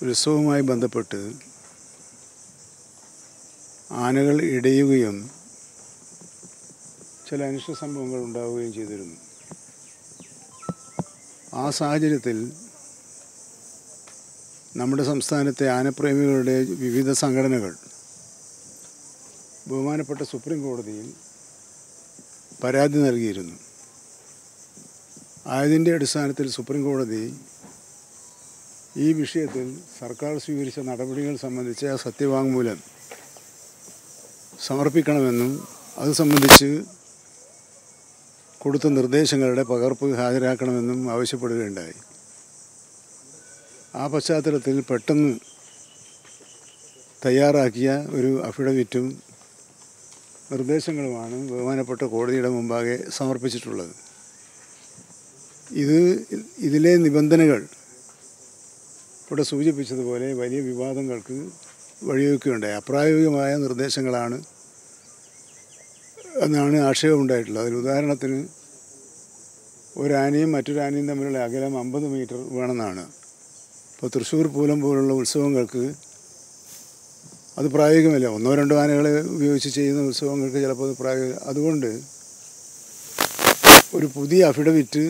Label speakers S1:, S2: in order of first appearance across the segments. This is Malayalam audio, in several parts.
S1: ഉത്സവവുമായി ബന്ധപ്പെട്ട് ആനകൾ ഇടയുകയും ചില അനിഷ്ട സംഭവങ്ങൾ ഉണ്ടാവുകയും ചെയ്തിരുന്നു ആ സാഹചര്യത്തിൽ നമ്മുടെ സംസ്ഥാനത്തെ ആനപ്രേമികളുടെ വിവിധ സംഘടനകൾ ബഹുമാനപ്പെട്ട സുപ്രീം കോടതിയിൽ പരാതി നൽകിയിരുന്നു ആയതിൻ്റെ അടിസ്ഥാനത്തിൽ സുപ്രീം കോടതി ഈ വിഷയത്തിൽ സർക്കാർ സ്വീകരിച്ച നടപടികൾ സംബന്ധിച്ച സത്യവാങ്മൂലം സമർപ്പിക്കണമെന്നും അത് സംബന്ധിച്ച് കൊടുത്ത നിർദ്ദേശങ്ങളുടെ പകർപ്പ് ഹാജരാക്കണമെന്നും ആവശ്യപ്പെടുകയുണ്ടായി ആ പശ്ചാത്തലത്തിൽ പെട്ടെന്ന് തയ്യാറാക്കിയ ഒരു അഫിഡവിറ്റും നിർദ്ദേശങ്ങളുമാണ് ബഹുമാനപ്പെട്ട കോടതിയുടെ മുമ്പാകെ സമർപ്പിച്ചിട്ടുള്ളത് ഇത് ഇതിലെ നിബന്ധനകൾ ഇവിടെ സൂചിപ്പിച്ചതുപോലെ വലിയ വിവാദങ്ങൾക്ക് വഴിവെക്കുകയുണ്ടായി അപ്രായോഗികമായ നിർദ്ദേശങ്ങളാണ് എന്നാണ് ആക്ഷേപമുണ്ടായിട്ടുള്ളത് അതിൽ ഉദാഹരണത്തിന് ഒരാനയും മറ്റൊരാനയും തമ്മിലുള്ള അകലം അമ്പത് മീറ്റർ വേണമെന്നാണ് ഇപ്പോൾ തൃശ്ശൂർ പൂരം പോലുള്ള ഉത്സവങ്ങൾക്ക് അത് പ്രായോഗികമല്ല ഒന്നോ രണ്ടോ ആനകളെ ഉപയോഗിച്ച് ചെയ്യുന്ന ഉത്സവങ്ങൾക്ക് ചിലപ്പോൾ അത് പ്രായോഗിക അതുകൊണ്ട് ഒരു പുതിയ അഫിഡവിറ്റ്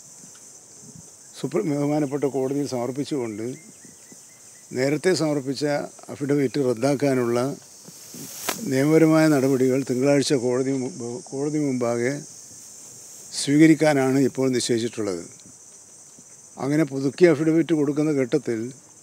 S1: സുപ്രീം ബഹുമാനപ്പെട്ട കോടതിയിൽ സമർപ്പിച്ചുകൊണ്ട് നേരത്തെ സമർപ്പിച്ച അഫിഡവിറ്റ് റദ്ദാക്കാനുള്ള നിയമപരമായ നടപടികൾ തിങ്കളാഴ്ച കോടതി മുമ്പ് കോടതി മുമ്പാകെ സ്വീകരിക്കാനാണ് ഇപ്പോൾ നിശ്ചയിച്ചിട്ടുള്ളത് അങ്ങനെ പുതുക്കിയ അഫിഡവിറ്റ് കൊടുക്കുന്ന ഘട്ടത്തിൽ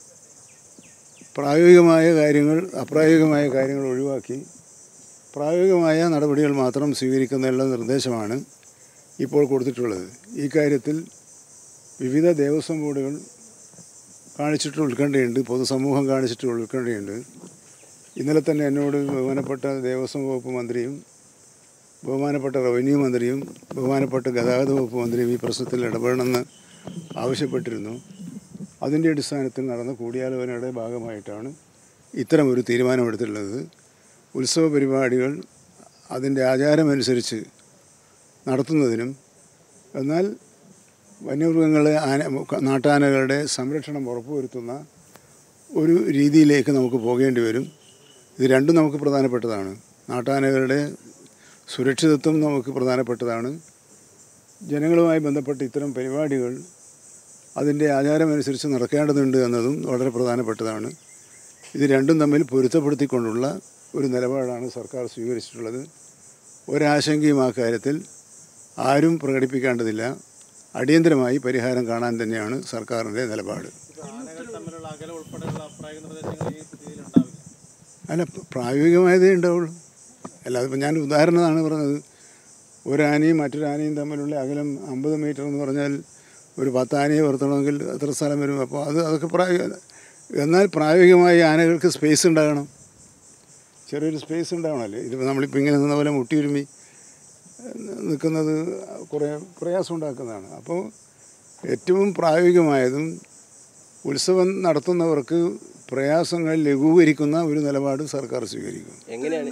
S1: പ്രായോഗികമായ കാര്യങ്ങൾ അപ്രായോഗികമായ കാര്യങ്ങൾ ഒഴിവാക്കി പ്രായോഗികമായ നടപടികൾ മാത്രം സ്വീകരിക്കുന്നതിനുള്ള നിർദ്ദേശമാണ് ഇപ്പോൾ കൊടുത്തിട്ടുള്ളത് ഈ കാര്യത്തിൽ വിവിധ ദേവസ്വം ബോർഡുകൾ കാണിച്ചിട്ടുള്ള ഉത്കണ്ഠയുണ്ട് പൊതുസമൂഹം കാണിച്ചിട്ടുള്ള ഉത്കണ്ഠയുണ്ട് ഇന്നലെ തന്നെ എന്നോട് ബഹുമാനപ്പെട്ട ദേവസ്വം വകുപ്പ് മന്ത്രിയും ബഹുമാനപ്പെട്ട റവന്യൂ മന്ത്രിയും ബഹുമാനപ്പെട്ട ഗതാഗത വകുപ്പ് മന്ത്രിയും ഈ പ്രശ്നത്തിൽ ഇടപെടണമെന്ന് ആവശ്യപ്പെട്ടിരുന്നു അതിൻ്റെ അടിസ്ഥാനത്തിൽ നടന്ന കൂടിയാലോചനയുടെ ഭാഗമായിട്ടാണ് ഇത്തരമൊരു തീരുമാനമെടുത്തിട്ടുള്ളത് ഉത്സവ പരിപാടികൾ അതിൻ്റെ ആചാരമനുസരിച്ച് നടത്തുന്നതിനും എന്നാൽ വന്യമൃഗങ്ങളെ ആന നാട്ടാനകളുടെ സംരക്ഷണം ഉറപ്പുവരുത്തുന്ന ഒരു രീതിയിലേക്ക് നമുക്ക് പോകേണ്ടി വരും ഇത് രണ്ടും നമുക്ക് പ്രധാനപ്പെട്ടതാണ് നാട്ടാനകളുടെ സുരക്ഷിതത്വം നമുക്ക് പ്രധാനപ്പെട്ടതാണ് ജനങ്ങളുമായി ബന്ധപ്പെട്ട ഇത്തരം പരിപാടികൾ അതിൻ്റെ ആചാരമനുസരിച്ച് നടക്കേണ്ടതുണ്ട് എന്നതും വളരെ പ്രധാനപ്പെട്ടതാണ് ഇത് രണ്ടും തമ്മിൽ പൊരുത്തപ്പെടുത്തിക്കൊണ്ടുള്ള ഒരു നിലപാടാണ് സർക്കാർ സ്വീകരിച്ചിട്ടുള്ളത് ഒരാശങ്കയും ആ കാര്യത്തിൽ ആരും പ്രകടിപ്പിക്കേണ്ടതില്ല അടിയന്തരമായി പരിഹാരം കാണാൻ തന്നെയാണ് സർക്കാരിൻ്റെ നിലപാട്
S2: ആനകൾ തമ്മിലുള്ള അകലം ഉൾപ്പെടെയുള്ള അപ്രായോഗിക നിർദ്ദേശങ്ങൾ ഈ സ്ഥിതിയിലുണ്ടാവില്ല
S1: അല്ല പ്രായോഗികമായതേ ഉണ്ടാവുള്ളൂ അല്ലാതെ ഇപ്പം ഞാൻ ഉദാഹരണമാണ് പറഞ്ഞത് ഒരാനയും മറ്റൊരാനയും തമ്മിലുള്ള അകലം അമ്പത് മീറ്റർ എന്ന് പറഞ്ഞാൽ ഒരു പത്താനയെ വർത്തണമെങ്കിൽ എത്ര സ്ഥലം വരും അപ്പോൾ അത് അതൊക്കെ പ്രായോഗിക എന്നാൽ പ്രായോഗികമായി ആനകൾക്ക് സ്പേസ് ഉണ്ടാകണം ചെറിയൊരു സ്പേസ് ഉണ്ടാവണമല്ലേ ഇതിപ്പോൾ നമ്മളിപ്പോൾ ഇങ്ങനെ നിന്ന പോലെ മുട്ടിയുരുമി നിൽക്കുന്നത് കുറേ പ്രയാസം ഉണ്ടാക്കുന്നതാണ് അപ്പോൾ ഏറ്റവും പ്രായോഗികമായതും ഉത്സവം നടത്തുന്നവർക്ക് പ്രയാസങ്ങൾ ലഘൂകരിക്കുന്ന ഒരു നിലപാട് സർക്കാർ സ്വീകരിക്കും
S2: എങ്ങനെയാണ്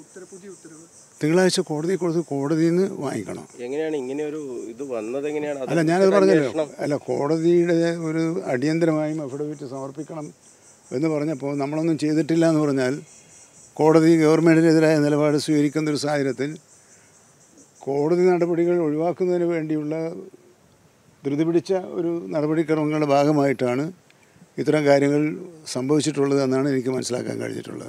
S1: തിങ്കളാഴ്ച കോടതി കൊടുത്ത് കോടതിയിൽ നിന്ന് വാങ്ങിക്കണം
S2: എങ്ങനെയാണ് ഇങ്ങനെ ഒരു ഇത് വന്നത് എങ്ങനെയാണ് അത്
S1: അല്ല ഞാനത് പറഞ്ഞല്ലോ
S2: അന്വേഷണം
S1: അല്ല കോടതിയുടെ ഒരു അടിയന്തരമായും അഫിഡവിറ്റ് സമർപ്പിക്കണം എന്ന് പറഞ്ഞപ്പോൾ നമ്മളൊന്നും ചെയ്തിട്ടില്ല എന്ന് പറഞ്ഞാൽ കോടതി ഗവൺമെൻറ്റിനെതിരായ നിലപാട് സ്വീകരിക്കുന്ന ഒരു സാഹചര്യത്തിൽ കോടതി നടപടികൾ ഒഴിവാക്കുന്നതിന് വേണ്ടിയുള്ള ധൃതി പിടിച്ച ഒരു നടപടിക്രമങ്ങളുടെ ഭാഗമായിട്ടാണ് ഇത്തരം കാര്യങ്ങൾ സംഭവിച്ചിട്ടുള്ളത് എന്നാണ് എനിക്ക് മനസ്സിലാക്കാൻ കഴിഞ്ഞിട്ടുള്ളത്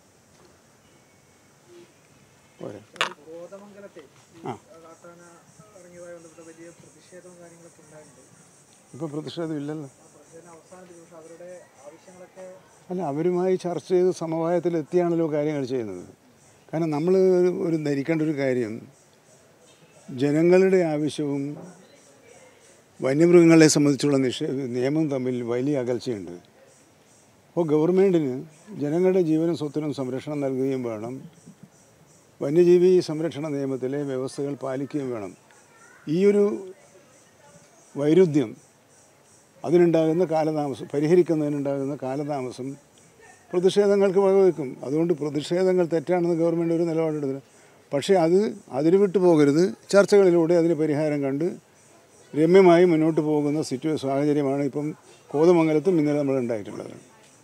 S1: പോരെ
S3: കോതമംഗലത്തെ
S1: ആ.
S3: കാട്ടാന ഇറങ്ങിയതുമായി ബന്ധപ്പെട്ട വലിയ പ്രതിഷേധവും കാര്യങ്ങളൊക്കെ ഉണ്ടായിട്ടുണ്ട്
S1: ഇപ്പോൾ പ്രതിഷേധം ഇല്ലല്ലോ
S3: ആ പ്രതിഷേധം അവസാന ദിവസം അവരുടെ ആവശ്യങ്ങളൊക്കെ
S1: അല്ല അവരുമായി ചർച്ച ചെയ്ത് സമവായത്തിലെത്തിയാണല്ലോ കാര്യങ്ങൾ ചെയ്യുന്നത് കാരണം നമ്മൾ ഒരു- ഒരു ധരിക്കേണ്ട ഒരു കാര്യം ജനങ്ങളുടെ ആവശ്യവും വന്യമൃഗങ്ങളെ സംബന്ധിച്ചുള്ള നിഷേ നിയമം തമ്മിൽ വലിയ അകൽച്ചയുണ്ട് അപ്പോൾ ഗവൺമെൻറ്റിന് ജനങ്ങളുടെ ജീവനും സ്വത്തിനും സംരക്ഷണം നൽകുകയും വേണം വന്യജീവി സംരക്ഷണ നിയമത്തിലെ വ്യവസ്ഥകൾ പാലിക്കുകയും വേണം ഈ ഒരു വൈരുദ്ധ്യം അതിനുണ്ടാകുന്ന കാലതാമസം പരിഹരിക്കുന്നതിനുണ്ടാകുന്ന കാലതാമസം പ്രതിഷേധങ്ങൾക്ക് വകവെക്കും അതുകൊണ്ട് പ്രതിഷേധങ്ങൾ തെറ്റാണെന്ന് ഗവൺമെൻറ് ഒരു നിലപാടെടുത്തില്ല പക്ഷേ അത് അതിന് വിട്ടു പോകരുത് ചർച്ചകളിലൂടെ അതിന് പരിഹാരം കണ്ട് രമ്യമായി മുന്നോട്ട് പോകുന്ന സിറ്റുവേ സാഹചര്യമാണ് ഇപ്പം കോതമംഗലത്തും ഇന്നലെ നമ്മൾ ഉണ്ടായിട്ടുള്ളത്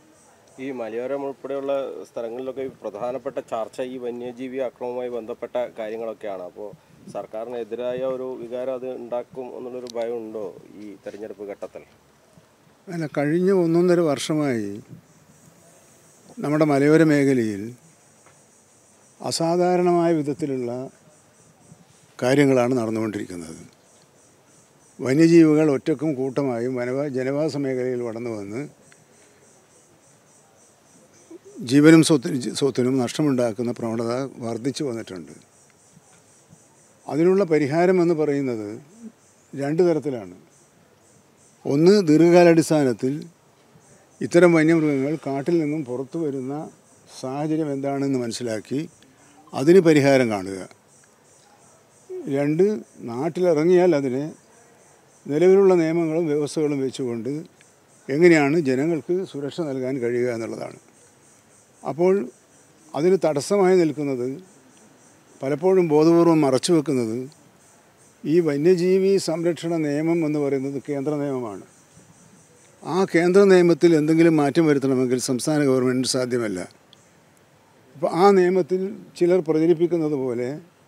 S4: ഈ മലയോരം ഉൾപ്പെടെയുള്ള സ്ഥലങ്ങളിലൊക്കെ ഈ പ്രധാനപ്പെട്ട ചർച്ച ഈ വന്യജീവി ആക്രമണവുമായി ബന്ധപ്പെട്ട കാര്യങ്ങളൊക്കെയാണ് അപ്പോൾ സർക്കാരിനെതിരായ ഒരു വികാരം അത് ഉണ്ടാക്കും എന്നുള്ളൊരു ഭയമുണ്ടോ ഈ തെരഞ്ഞെടുപ്പ് ഘട്ടത്തിൽ
S1: അല്ല കഴിഞ്ഞ ഒന്നൊന്നര വർഷമായി നമ്മുടെ മലയോര മേഖലയിൽ അസാധാരണമായ വിധത്തിലുള്ള കാര്യങ്ങളാണ് നടന്നുകൊണ്ടിരിക്കുന്നത് വന്യജീവികൾ ഒറ്റക്കും കൂട്ടമായും വനവാ ജനവാസ മേഖലയിൽ കടന്നു വന്ന് ജീവനും സ്വത്തിന് സ്വത്തിനും നഷ്ടമുണ്ടാക്കുന്ന പ്രവണത വർദ്ധിച്ചു വന്നിട്ടുണ്ട് അതിനുള്ള പരിഹാരം എന്ന് പറയുന്നത് രണ്ട് തരത്തിലാണ് ഒന്ന് ദീർഘകാലാടിസ്ഥാനത്തിൽ ഇത്തരം വന്യമൃഗങ്ങൾ കാട്ടിൽ നിന്നും പുറത്തു വരുന്ന സാഹചര്യം എന്താണെന്ന് മനസ്സിലാക്കി അതിന് പരിഹാരം കാണുക രണ്ട് നാട്ടിലിറങ്ങിയാൽ അതിന് നിലവിലുള്ള നിയമങ്ങളും വ്യവസ്ഥകളും വെച്ചുകൊണ്ട് എങ്ങനെയാണ് ജനങ്ങൾക്ക് സുരക്ഷ നൽകാൻ കഴിയുക എന്നുള്ളതാണ് അപ്പോൾ അതിന് തടസ്സമായി നിൽക്കുന്നത് പലപ്പോഴും ബോധപൂർവം മറച്ചു വെക്കുന്നത് ഈ വന്യജീവി സംരക്ഷണ നിയമം എന്ന് പറയുന്നത് കേന്ദ്ര നിയമമാണ് ആ കേന്ദ്ര നിയമത്തിൽ എന്തെങ്കിലും മാറ്റം വരുത്തണമെങ്കിൽ സംസ്ഥാന ഗവൺമെൻറ് സാധ്യമല്ല അപ്പോൾ ആ നിയമത്തിൽ ചിലർ പ്രചരിപ്പിക്കുന്നത് പോലെ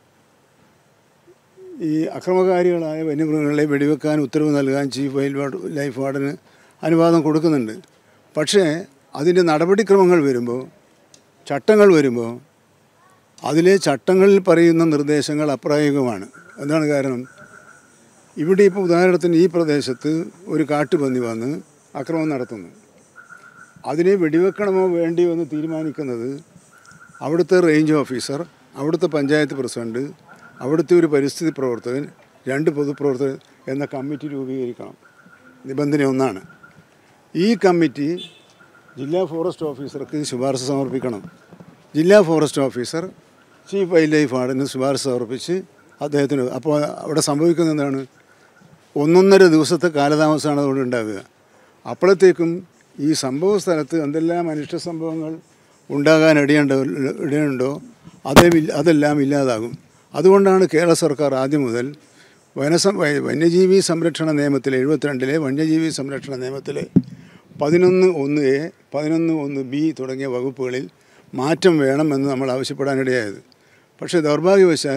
S1: ഈ അക്രമകാരികളായ വന്യമൃഗങ്ങളെ വെടിവെക്കാൻ ഉത്തരവ് നൽകാൻ ചീഫ് വൈൽഡ് വാർഡ് ലൈഫ് വാർഡന് അനുവാദം കൊടുക്കുന്നുണ്ട് പക്ഷേ അതിൻ്റെ നടപടിക്രമങ്ങൾ വരുമ്പോൾ ചട്ടങ്ങൾ വരുമ്പോൾ അതിലെ ചട്ടങ്ങളിൽ പറയുന്ന നിർദ്ദേശങ്ങൾ അപ്രായോഗികമാണ് എന്താണ് കാരണം ഇവിടെ ഇപ്പോൾ ഉദാഹരണത്തിന് ഈ പ്രദേശത്ത് ഒരു കാട്ടുപന്നി വന്ന് അക്രമം നടത്തുന്നു അതിനെ വെടിവെക്കണമോ വേണ്ടിയോ എന്ന് തീരുമാനിക്കുന്നത് അവിടുത്തെ റേഞ്ച് ഓഫീസർ അവിടുത്തെ പഞ്ചായത്ത് പ്രസിഡന്റ് അവിടുത്തെ ഒരു പരിസ്ഥിതി പ്രവർത്തകൻ രണ്ട് പൊതുപ്രവർത്തകൻ എന്ന കമ്മിറ്റി രൂപീകരിക്കണം നിബന്ധന ഒന്നാണ് ഈ കമ്മിറ്റി ജില്ലാ ഫോറസ്റ്റ് ഓഫീസർക്ക് ശുപാർശ സമർപ്പിക്കണം ജില്ലാ forest officer chief wildlife വാർഡിന് ശുപാർശ സമർപ്പിച്ച് അദ്ദേഹത്തിന് അപ്പോൾ അവിടെ സംഭവിക്കുന്നത് എന്താണ് ഒന്നൊന്നര ദിവസത്തെ കാലതാമസമാണ് അതുകൊണ്ട് ഉണ്ടാകുക അപ്പോഴത്തേക്കും ഈ സംഭവ സ്ഥലത്ത് എന്തെല്ലാം അനിഷ്ട സംഭവങ്ങൾ ഉണ്ടാകാൻ ഇടയുണ്ടോ ഇടയുണ്ടോ അതേ അതെല്ലാം ഇല്ലാതാകും അതുകൊണ്ടാണ് കേരള സർക്കാർ ആദ്യം മുതൽ വനസം വ- വന്യജീവി സംരക്ഷണ നിയമത്തിലെ എഴുപത്തിരണ്ടിലെ വന്യജീവി സംരക്ഷണ നിയമത്തിലെ പതിനൊന്ന് ഒന്ന് എ പതിനൊന്ന് ഒന്ന് ബി തുടങ്ങിയ വകുപ്പുകളിൽ മാറ്റം വേണമെന്ന് നമ്മൾ ആവശ്യപ്പെടാനിടയായത് പക്ഷേ ദൗർഭാഗ്യവശാൽ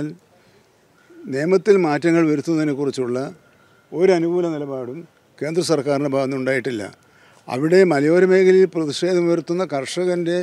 S1: നിയമത്തിൽ മാറ്റങ്ങൾ വരുത്തുന്നതിനെക്കുറിച്ചുള്ള ഒരു അനുകൂല നിലപാടും കേന്ദ്ര സർക്കാരിൻ്റെ ഭാഗത്തുനിന്ന് ഉണ്ടായിട്ടില്ല അവിടെ മലയോര മേഖലയിൽ പ്രതിഷേധം ഉയർത്തുന്ന കർഷകൻ്റെ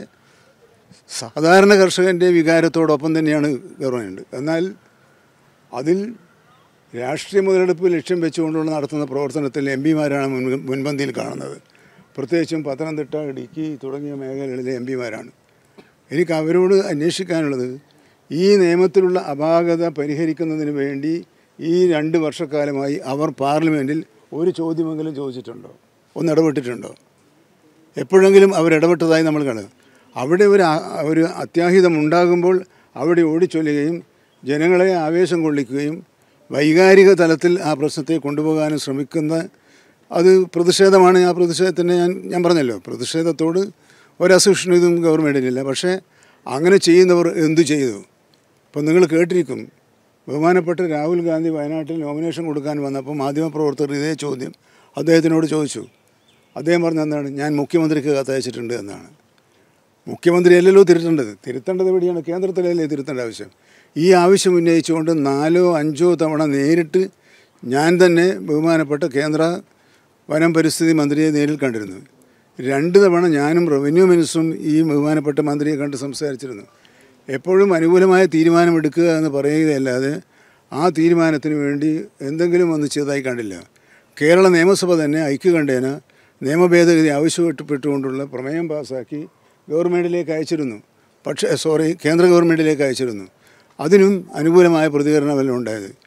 S1: സാധാരണ കർഷകൻ്റെ വികാരത്തോടൊപ്പം തന്നെയാണ് ഗവൺമെൻറ് എന്നാൽ അതിൽ രാഷ്ട്രീയ മുതലെടുപ്പ് ലക്ഷ്യം വെച്ചുകൊണ്ടുള്ള നടത്തുന്ന പ്രവർത്തനത്തിൽ എം പിമാരാണ് മുൻ മുൻപന്തിയിൽ കാണുന്നത് പ്രത്യേകിച്ചും പത്തനംതിട്ട ഇടുക്കി തുടങ്ങിയ മേഖലകളിലെ എം പിമാരാണ് എനിക്ക് അവരോട് അന്വേഷിക്കാനുള്ളത് ഈ നിയമത്തിലുള്ള അപാകത പരിഹരിക്കുന്നതിന് വേണ്ടി ഈ രണ്ട് വർഷക്കാലമായി അവർ പാർലമെൻറ്റിൽ ഒരു ചോദ്യമെങ്കിലും ചോദിച്ചിട്ടുണ്ടോ ഒന്ന് ഇടപെട്ടിട്ടുണ്ടോ എപ്പോഴെങ്കിലും അവർ ഇടപെട്ടതായി നമ്മൾ കാണുക അവിടെ ഒരു ആ- ഒരു അത്യാഹിതം ഉണ്ടാകുമ്പോൾ അവിടെ ഓടിച്ചൊല്ലുകയും ജനങ്ങളെ ആവേശം കൊള്ളിക്കുകയും വൈകാരിക തലത്തിൽ ആ പ്രശ്നത്തെ കൊണ്ടുപോകാനും ശ്രമിക്കുന്ന അത് പ്രതിഷേധമാണ് ആ പ്രതിഷേധത്തിന് ഞാൻ ഞാൻ പറഞ്ഞല്ലോ പ്രതിഷേധത്തോട് ഒരസൂക്ഷ്മതും ഗവൺമെൻറ്റിനില്ല പക്ഷേ അങ്ങനെ ചെയ്യുന്നവർ എന്തു ചെയ്തു ഇപ്പം നിങ്ങൾ കേട്ടിരിക്കും ബഹുമാനപ്പെട്ട രാഹുൽ ഗാന്ധി വയനാട്ടിൽ നോമിനേഷൻ കൊടുക്കാൻ വന്നപ്പോൾ മാധ്യമപ്രവർത്തകർ ഇതേ ചോദ്യം അദ്ദേഹത്തിനോട് ചോദിച്ചു അദ്ദേഹം പറഞ്ഞ എന്താണ് ഞാൻ മുഖ്യമന്ത്രിക്ക് കത്തയച്ചിട്ടുണ്ട് എന്നാണ് മുഖ്യമന്ത്രിയല്ലല്ലോ തിരുത്തേണ്ടത് തിരുത്തേണ്ടത് എവിടെയാണ് കേന്ദ്രത്തിലല്ലേ തിരുത്തേണ്ട ആവശ്യം ഈ ആവശ്യം ഉന്നയിച്ചുകൊണ്ട് നാലോ അഞ്ചോ തവണ നേരിട്ട് ഞാൻ തന്നെ ബഹുമാനപ്പെട്ട കേന്ദ്ര വനം പരിസ്ഥിതി മന്ത്രിയെ നേരിൽ കണ്ടിരുന്നു രണ്ട് തവണ ഞാനും റവന്യൂ മിനിസ്റ്ററും ഈ ബഹുമാനപ്പെട്ട മന്ത്രിയെ കണ്ട് സംസാരിച്ചിരുന്നു എപ്പോഴും അനുകൂലമായ തീരുമാനമെടുക്കുക എന്ന് പറയുകയല്ലാതെ ആ തീരുമാനത്തിന് വേണ്ടി എന്തെങ്കിലും ഒന്ന് ചെയ്തതായി കണ്ടില്ല കേരള നിയമസഭ തന്നെ ഐക്യകണ്ഠേന നിയമഭേദഗതി ആവശ്യപ്പെട്ടുകൊണ്ടുള്ള പ്രമേയം പാസ്സാക്കി ഗവൺമെൻറ്റിലേക്ക് അയച്ചിരുന്നു പക്ഷേ സോറി കേന്ദ്ര ഗവൺമെൻറ്റിലേക്ക് അയച്ചിരുന്നു അതിനും അനുകൂലമായ പ്രതികരണമല്ല ഉണ്ടായത്